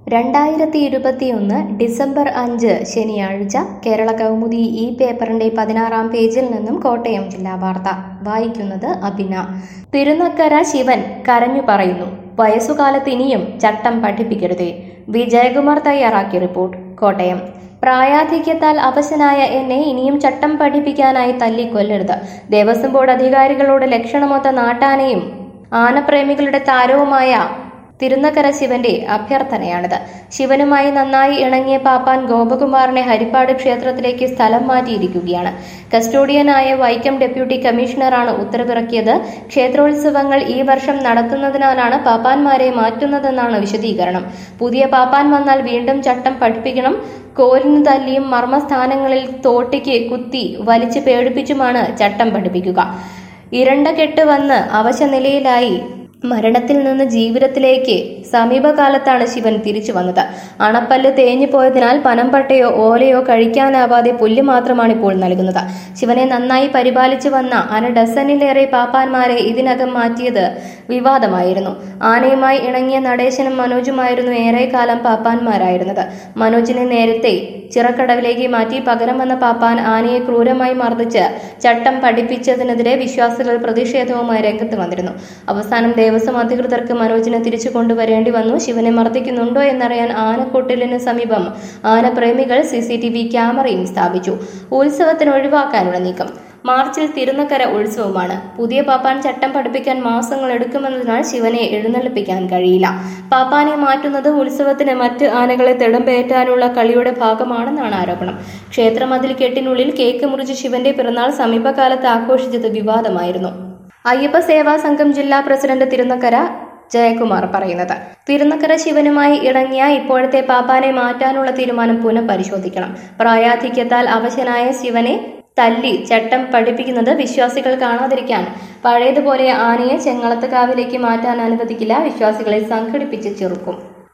രണ്ടായിരത്തി ഇരുപത്തിയൊന്ന് ഡിസംബർ അഞ്ച് ശനിയാഴ്ച കേരള കൗമുദി ഈ പേപ്പറിന്റെ പതിനാറാം പേജിൽ നിന്നും കോട്ടയം ജില്ലാ വാർത്ത വായിക്കുന്നത് അഭിന തിരുനക്കര ശിവൻ കരഞ്ഞു പറയുന്നു വയസ്സുകാലത്ത് ഇനിയും ചട്ടം പഠിപ്പിക്കരുതേ വി ജയകുമാർ തയ്യാറാക്കിയ റിപ്പോർട്ട് കോട്ടയം പ്രായാധിക്യത്താൽ അവശനായ എന്നെ ഇനിയും ചട്ടം പഠിപ്പിക്കാനായി തല്ലിക്കൊല്ലരുത് ദേവസ്വം ബോർഡ് അധികാരികളോട് ലക്ഷണമൊത്ത നാട്ടാനയും ആനപ്രേമികളുടെ താരവുമായ തിരുനക്കര ശിവന്റെ അഭ്യർത്ഥനയാണിത് ശിവനുമായി നന്നായി ഇണങ്ങിയ പാപ്പാൻ ഗോപകുമാറിനെ ഹരിപ്പാട് ക്ഷേത്രത്തിലേക്ക് സ്ഥലം മാറ്റിയിരിക്കുകയാണ് കസ്റ്റോഡിയനായ വൈക്കം ഡെപ്യൂട്ടി കമ്മീഷണറാണ് ഉത്തരവിറക്കിയത് ക്ഷേത്രോത്സവങ്ങൾ ഈ വർഷം നടത്തുന്നതിനാലാണ് പാപ്പാന്മാരെ മാറ്റുന്നതെന്നാണ് വിശദീകരണം പുതിയ പാപ്പാൻ വന്നാൽ വീണ്ടും ചട്ടം പഠിപ്പിക്കണം കോലിന് തല്ലിയും മർമ്മസ്ഥാനങ്ങളിൽ തോട്ടിക്ക് കുത്തി വലിച്ചു പേടിപ്പിച്ചുമാണ് ചട്ടം പഠിപ്പിക്കുക ഇരണ്ട കെട്ട് വന്ന് അവശനിലയിലായി മരണത്തിൽ നിന്ന് ജീവിതത്തിലേക്ക് സമീപകാലത്താണ് ശിവൻ തിരിച്ചു വന്നത് അണപ്പല്ല് തേഞ്ഞു പോയതിനാൽ പനമ്പട്ടയോ ഓലയോ കഴിക്കാനാവാതെ പുല്ല് മാത്രമാണ് ഇപ്പോൾ നൽകുന്നത് ശിവനെ നന്നായി പരിപാലിച്ചു വന്ന അര ഡസനിലേറെ പാപ്പാന്മാരെ ഇതിനകം മാറ്റിയത് വിവാദമായിരുന്നു ആനയുമായി ഇണങ്ങിയ നടേശനും മനോജുമായിരുന്നു ഏറെക്കാലം പാപ്പാന്മാരായിരുന്നത് മനോജിനെ നേരത്തെ ചിറക്കടവിലേക്ക് മാറ്റി പകരം വന്ന പാപ്പാൻ ആനയെ ക്രൂരമായി മർദ്ദിച്ച് ചട്ടം പഠിപ്പിച്ചതിനെതിരെ വിശ്വാസികൾ പ്രതിഷേധവുമായി രംഗത്ത് വന്നിരുന്നു അവസാനം ദേവസ്വം അധികൃതർക്ക് മനോജിനെ തിരിച്ചു കൊണ്ടുവരേണ്ടി വന്നു ശിവനെ മർദ്ദിക്കുന്നുണ്ടോ എന്നറിയാൻ ആനക്കൊട്ടിലിന് സമീപം ആനപ്രേമികൾ സി സി ടി വി ക്യാമറയും സ്ഥാപിച്ചു ഉത്സവത്തിന് ഒഴിവാക്കാനുള്ള നീക്കം മാർച്ചിൽ തിരുനക്കര ഉത്സവമാണ് പുതിയ പാപ്പാൻ ചട്ടം പഠിപ്പിക്കാൻ മാസങ്ങൾ എടുക്കുമെന്നതിനാൽ ശിവനെ എഴുന്നള്ളിപ്പിക്കാൻ കഴിയില്ല പാപ്പാനെ മാറ്റുന്നത് ഉത്സവത്തിന് മറ്റ് ആനകളെ തിടമ്പേറ്റാനുള്ള കളിയുടെ ഭാഗമാണെന്നാണ് ആരോപണം ക്ഷേത്രമതിൽ കെട്ടിനുള്ളിൽ കേക്ക് മുറിച്ച് ശിവന്റെ പിറന്നാൾ സമീപകാലത്ത് ആഘോഷിച്ചത് വിവാദമായിരുന്നു അയ്യപ്പ സേവാ സംഘം ജില്ലാ പ്രസിഡന്റ് തിരുനക്കര ജയകുമാർ പറയുന്നത് തിരുനക്കര ശിവനുമായി ഇണങ്ങിയ ഇപ്പോഴത്തെ പാപ്പാനെ മാറ്റാനുള്ള തീരുമാനം പുനഃപരിശോധിക്കണം പ്രായാധിക്യത്താൽ അവശനായ ശിവനെ തല്ലി ചട്ടം പഠിപ്പിക്കുന്നത് വിശ്വാസികൾ കാണാതിരിക്കാൻ പഴയതുപോലെ ആനയെ ചെങ്ങളത്തുകാവിലേക്ക് മാറ്റാൻ അനുവദിക്കില്ല വിശ്വാസികളെ സംഘടിപ്പിച്ച് ചെറുക്കും